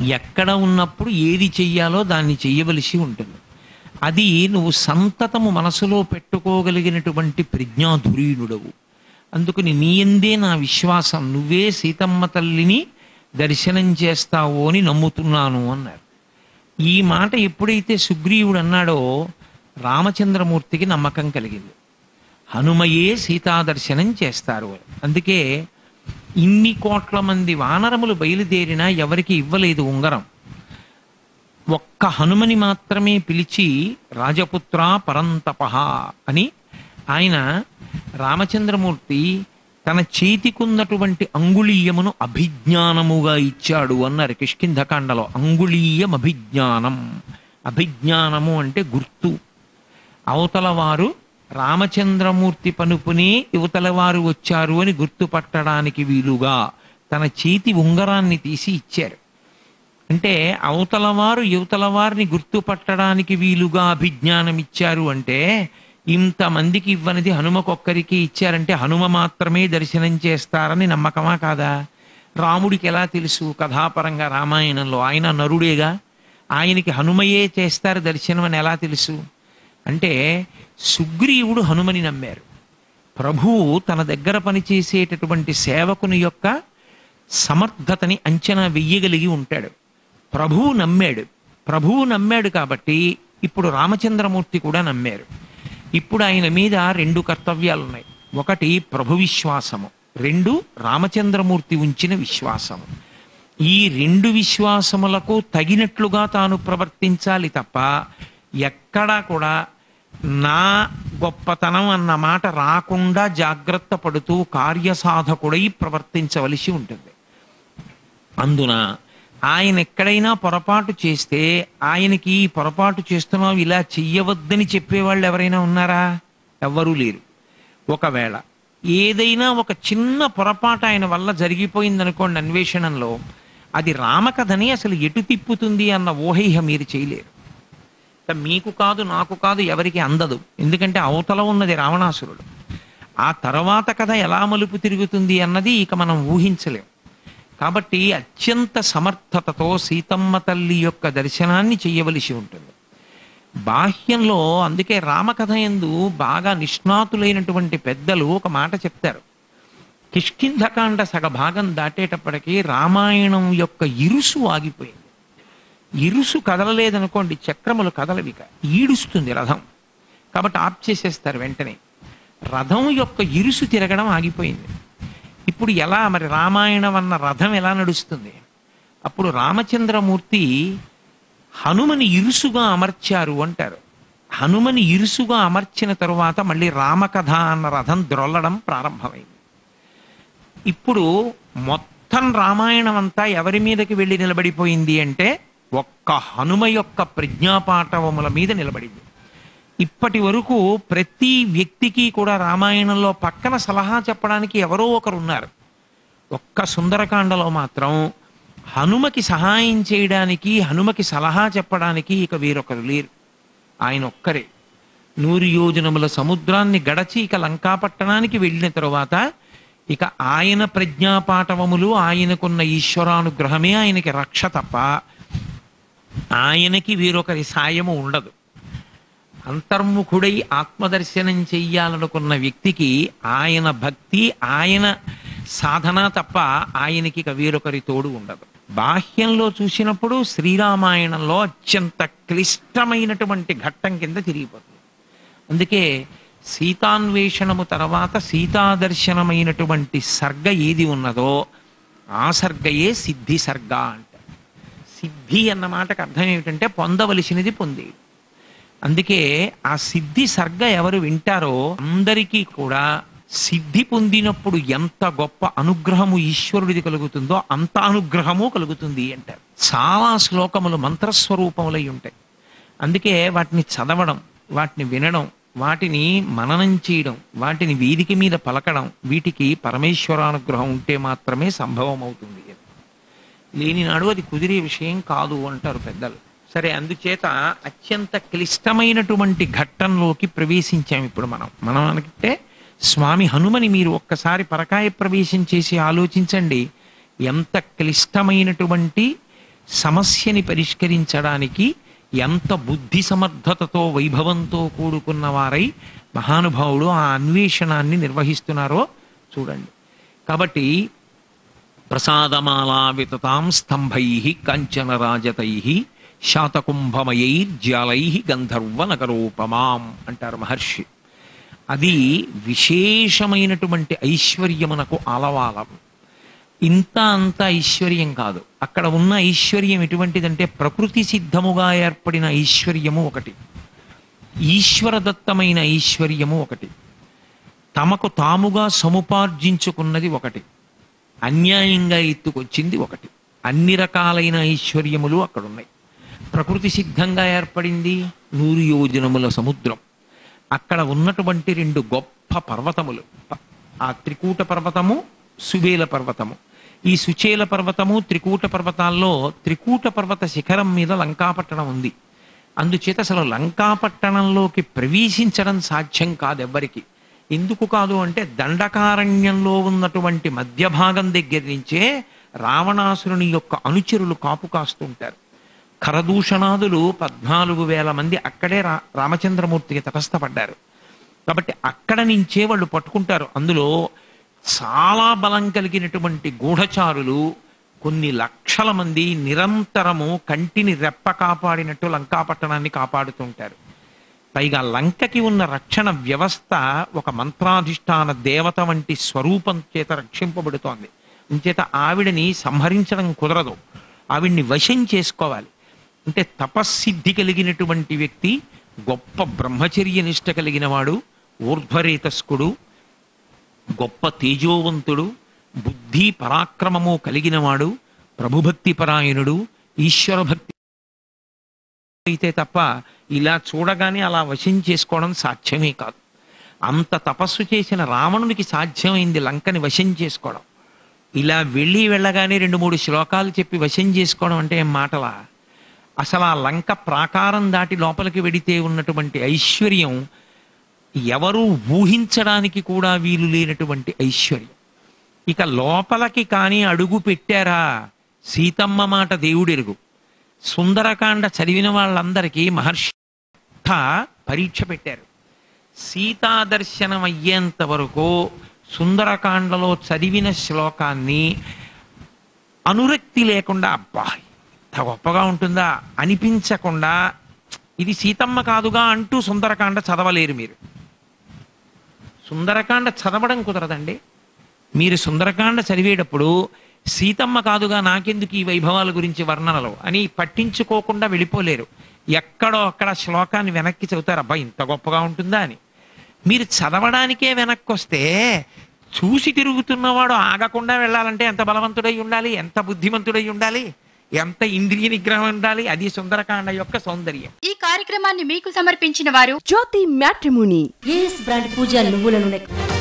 ఎక్కడ ఉన్నప్పుడు ఏది చెయ్యాలో దాన్ని చెయ్యవలసి ఉంటుంది అది నువ్వు సంతతము మనసులో పెట్టుకోగలిగినటువంటి ప్రజ్ఞాధురీనుడవు అందుకని నీయందే నా విశ్వాసం నువ్వే సీతమ్మ తల్లిని దర్శనం చేస్తావో అని నమ్ముతున్నాను అన్నారు ఈ మాట ఎప్పుడైతే సుగ్రీవుడు అన్నాడో రామచంద్రమూర్తికి నమ్మకం కలిగింది హనుమయే సీతాదర్శనం చేస్తారు అని. అందుకే ఇన్ని కోట్ల మంది వానరములు బయలుదేరినా ఎవరికి ఇవ్వలేదు ఉంగరం ఒక్క హనుమని మాత్రమే పిలిచి రాజపుత్ర పరంతప అని ఆయన రామచంద్రమూర్తి తన చేతికున్నటువంటి అంగుళీయమును అభిజ్ఞానముగా ఇచ్చాడు అన్నారు కిష్కింధకాండలో అంగుళీయం అభిజ్ఞానం అభిజ్ఞానము అంటే గుర్తు అవతల వారు రామచంద్రమూర్తి పనుపునే యువతల వారు వచ్చారు అని గుర్తుపట్టడానికి వీలుగా తన చేతి ఉంగరాన్ని తీసి ఇచ్చారు అంటే అవతల వారు యువతల వారిని గుర్తుపట్టడానికి వీలుగా అభిజ్ఞానం ఇచ్చారు అంటే ఇంతమందికి ఇవ్వనిది హనుమకొక్కరికి ఇచ్చారంటే హనుమ మాత్రమే దర్శనం చేస్తారని నమ్మకమా కాదా రాముడికి ఎలా తెలుసు కథాపరంగా రామాయణంలో ఆయన నరుడేగా ఆయనకి హనుమయే చేస్తారు దర్శనం అని ఎలా తెలుసు అంటే సుగ్రీవుడు హనుమని నమ్మారు ప్రభువు తన దగ్గర పనిచేసేటటువంటి సేవకుని యొక్క సమర్థతని అంచనా వెయ్యగలిగి ఉంటాడు ప్రభువు నమ్మాడు ప్రభువు నమ్మాడు కాబట్టి ఇప్పుడు రామచంద్రమూర్తి కూడా నమ్మారు ఇప్పుడు ఆయన మీద రెండు కర్తవ్యాలు ఉన్నాయి ఒకటి ప్రభు విశ్వాసము రెండు రామచంద్రమూర్తి ఉంచిన విశ్వాసము ఈ రెండు విశ్వాసములకు తగినట్లుగా తాను ప్రవర్తించాలి తప్ప ఎక్కడా కూడా నా గొప్పతనం అన్న మాట రాకుండా జాగ్రత్త పడుతూ కార్యసాధకుడై ప్రవర్తించవలసి ఉంటుంది అందున ఆయన ఎక్కడైనా పొరపాటు చేస్తే ఆయనకి ఈ పొరపాటు చేస్తున్నావు ఇలా చెయ్యవద్దని చెప్పేవాళ్ళు ఎవరైనా ఉన్నారా ఎవ్వరూ లేరు ఒకవేళ ఏదైనా ఒక చిన్న పొరపాటు ఆయన వల్ల జరిగిపోయిందనుకోండి అన్వేషణంలో అది రామకథని అసలు ఎటు తిప్పుతుంది అన్న ఊహ మీరు చేయలేరు ఇక మీకు కాదు నాకు కాదు ఎవరికి అందదు ఎందుకంటే అవతల ఉన్నది రావణాసురుడు ఆ తర్వాత కథ ఎలా మలుపు తిరుగుతుంది అన్నది ఇక మనం ఊహించలేం కాబట్టి అత్యంత సమర్థతతో సీతమ్మ తల్లి యొక్క దర్శనాన్ని చెయ్యవలసి ఉంటుంది బాహ్యంలో అందుకే రామకథ ఎందు బాగా నిష్ణాతులైనటువంటి పెద్దలు ఒక మాట చెప్తారు కిష్కింధకాండ సగ భాగం దాటేటప్పటికి రామాయణం యొక్క ఇరుసు ఆగిపోయింది ఇరుసు కదలలేదనుకోండి చక్రములు కదలవిక ఈడుస్తుంది రథం కాబట్టి ఆప్ చేసేస్తారు వెంటనే రథం యొక్క ఇరుసు తిరగడం ఆగిపోయింది ఇప్పుడు ఎలా మరి రామాయణం అన్న రథం ఎలా నడుస్తుంది అప్పుడు రామచంద్రమూర్తి హనుమని ఇరుసుగా అమర్చారు అంటారు హనుమని ఇరుసుగా అమర్చిన తరువాత మళ్ళీ రామకథ అన్న రథం ద్రొల్లడం ప్రారంభమైంది ఇప్పుడు మొత్తం రామాయణం అంతా ఎవరి మీదకి వెళ్ళి నిలబడిపోయింది అంటే ఒక్క హనుమ యొక్క ప్రజ్ఞాపాఠవముల మీద నిలబడింది ఇప్పటి వరకు ప్రతి వ్యక్తికి కూడా రామాయణంలో పక్కన సలహా చెప్పడానికి ఎవరో ఒకరు ఉన్నారు ఒక్క సుందరకాండలో మాత్రం హనుమకి సహాయం చేయడానికి హనుమకి సలహా చెప్పడానికి ఇక వేరొకరు లేరు ఆయన ఒక్కరే నూరు యోజనముల సముద్రాన్ని గడచి ఇక లంకాపట్టణానికి వెళ్ళిన తరువాత ఇక ఆయన ప్రజ్ఞాపాఠవములు ఆయనకున్న ఈశ్వరానుగ్రహమే ఆయనకి రక్ష తప్ప ఆయనకి వేరొకరి సాయము ఉండదు అంతర్ముఖుడై ఆత్మదర్శనం చెయ్యాలనుకున్న వ్యక్తికి ఆయన భక్తి ఆయన సాధన తప్ప ఆయనకి ఇక వేరొకరి తోడు ఉండదు బాహ్యంలో చూసినప్పుడు శ్రీరామాయణంలో అత్యంత క్లిష్టమైనటువంటి ఘట్టం కింద తిరిగిపోతుంది అందుకే సీతాన్వేషణము తర్వాత సీతాదర్శనమైనటువంటి సర్గ ఏది ఉన్నదో ఆ సర్గయే సిద్ధి సర్గ అంటారు సిద్ధి అన్న మాటకు అర్థం ఏమిటంటే పొందవలసినది పొందేది అందుకే ఆ సిద్ధి సర్గ ఎవరు వింటారో అందరికీ కూడా సిద్ధి పొందినప్పుడు ఎంత గొప్ప అనుగ్రహము ఈశ్వరుడిది కలుగుతుందో అంత అనుగ్రహము కలుగుతుంది అంటారు చాలా శ్లోకములు మంత్రస్వరూపములై ఉంటాయి అందుకే వాటిని చదవడం వాటిని వినడం వాటిని మననం చేయడం వాటిని వేదిక మీద పలకడం వీటికి పరమేశ్వరానుగ్రహం ఉంటే మాత్రమే సంభవం అవుతుంది లేని నాడు అది కుదిరే విషయం కాదు అంటారు పెద్దలు సరే అందుచేత అత్యంత క్లిష్టమైనటువంటి ఘట్టంలోకి ప్రవేశించాం ఇప్పుడు మనం మనం అనుకుంటే స్వామి హనుమని మీరు ఒక్కసారి పరకాయ ప్రవేశం చేసి ఆలోచించండి ఎంత క్లిష్టమైనటువంటి సమస్యని పరిష్కరించడానికి ఎంత బుద్ధి సమర్థతతో వైభవంతో కూడుకున్న వారై మహానుభావుడు ఆ అన్వేషణాన్ని నిర్వహిస్తున్నారో చూడండి కాబట్టి ప్రసాదమాలా వితతాం స్తంభై కాంచన రాజతై శాతకుంభమయైర్జ్యాలై గంధర్వ నగరోపమాం అంటారు మహర్షి అది విశేషమైనటువంటి ఐశ్వర్యమునకు ఆలవాలం ఇంత అంత ఐశ్వర్యం కాదు అక్కడ ఉన్న ఐశ్వర్యం ఎటువంటిదంటే ప్రకృతి సిద్ధముగా ఏర్పడిన ఐశ్వర్యము ఒకటి ఈశ్వరదత్తమైన ఐశ్వర్యము ఒకటి తమకు తాముగా సముపార్జించుకున్నది ఒకటి అన్యాయంగా ఎత్తుకొచ్చింది ఒకటి అన్ని రకాలైన ఐశ్వర్యములు అక్కడ ఉన్నాయి ప్రకృతి సిద్ధంగా ఏర్పడింది నూరు యోజనముల సముద్రం అక్కడ ఉన్నటువంటి రెండు గొప్ప పర్వతములు ప- ఆ త్రికూట పర్వతము సుబేల పర్వతము ఈ సుచేల పర్వతము త్రికూట పర్వతాల్లో త్రికూట పర్వత శిఖరం మీద లంకాపట్టణం ఉంది అందుచేత అసలు లంకాపట్టణంలోకి ప్రవేశించడం సాధ్యం కాదు ఎవ్వరికి ఎందుకు కాదు అంటే దండకారణ్యంలో ఉన్నటువంటి మధ్య భాగం దగ్గర నుంచే రావణాసురుని యొక్క అనుచరులు కాపు కాస్తుంటారు ఖరదూషణాదులు పద్నాలుగు వేల మంది అక్కడే రా రామచంద్రమూర్తికి తటస్థపడ్డారు కాబట్టి అక్కడ నుంచే వాళ్ళు పట్టుకుంటారు అందులో చాలా బలం కలిగినటువంటి గూఢచారులు కొన్ని లక్షల మంది నిరంతరము కంటిని రెప్ప కాపాడినట్టు లంకాపట్టణాన్ని కాపాడుతుంటారు పైగా లంకకి ఉన్న రక్షణ వ్యవస్థ ఒక మంత్రాధిష్టాన దేవత వంటి స్వరూపం చేత రక్షింపబడుతోంది ఇంచేత ఆవిడని సంహరించడం కుదరదు ఆవిడ్ని వశం చేసుకోవాలి అంటే తపస్సిద్ధి కలిగినటువంటి వ్యక్తి గొప్ప బ్రహ్మచర్య నిష్ట కలిగిన వాడు ఊర్ధ్వరేతస్కుడు గొప్ప తేజోవంతుడు బుద్ధి పరాక్రమము కలిగినవాడు ప్రభుభక్తి పరాయణుడు ఈశ్వర భక్తి అయితే తప్ప ఇలా చూడగానే అలా వశం చేసుకోవడం సాధ్యమే కాదు అంత తపస్సు చేసిన రావణునికి సాధ్యమైంది లంకని వశం చేసుకోవడం ఇలా వెళ్ళి వెళ్ళగానే రెండు మూడు శ్లోకాలు చెప్పి వశం చేసుకోవడం అంటే ఏం మాటలా అసలు ఆ లంక ప్రాకారం దాటి లోపలికి వెడితే ఉన్నటువంటి ఐశ్వర్యం ఎవరు ఊహించడానికి కూడా వీలు లేనటువంటి ఐశ్వర్యం ఇక లోపలికి కానీ అడుగు పెట్టారా సీతమ్మ మాట దేవుడెరుగు సుందరకాండ చదివిన వాళ్ళందరికీ మహర్షి పరీక్ష పెట్టారు సీతా దర్శనం అయ్యేంత వరకు సుందరకాండలో చదివిన శ్లోకాన్ని అనురక్తి లేకుండా అబ్బా ఇంత గొప్పగా ఉంటుందా అనిపించకుండా ఇది సీతమ్మ కాదుగా అంటూ సుందరకాండ చదవలేరు మీరు సుందరకాండ చదవడం కుదరదండి మీరు సుందరకాండ చదివేటప్పుడు సీతమ్మ కాదుగా నాకెందుకు ఈ వైభవాల గురించి వర్ణనలు అని పట్టించుకోకుండా వెళ్ళిపోలేరు ఎక్కడో అక్కడ శ్లోకాన్ని వెనక్కి చెబుతారు అబ్బా ఇంత గొప్పగా ఉంటుందా అని మీరు చదవడానికే వెనక్కి వస్తే చూసి తిరుగుతున్నవాడు ఆగకుండా వెళ్ళాలంటే ఎంత బలవంతుడై ఉండాలి ఎంత బుద్ధిమంతుడై ఉండాలి ఎంత ఇంద్రియ నిగ్రహం ఉండాలి అది సుందరకాండ యొక్క సౌందర్యం ఈ కార్యక్రమాన్ని మీకు సమర్పించిన వారు Jyothi matrimony AS brand Pooja నువ్వుల నూనె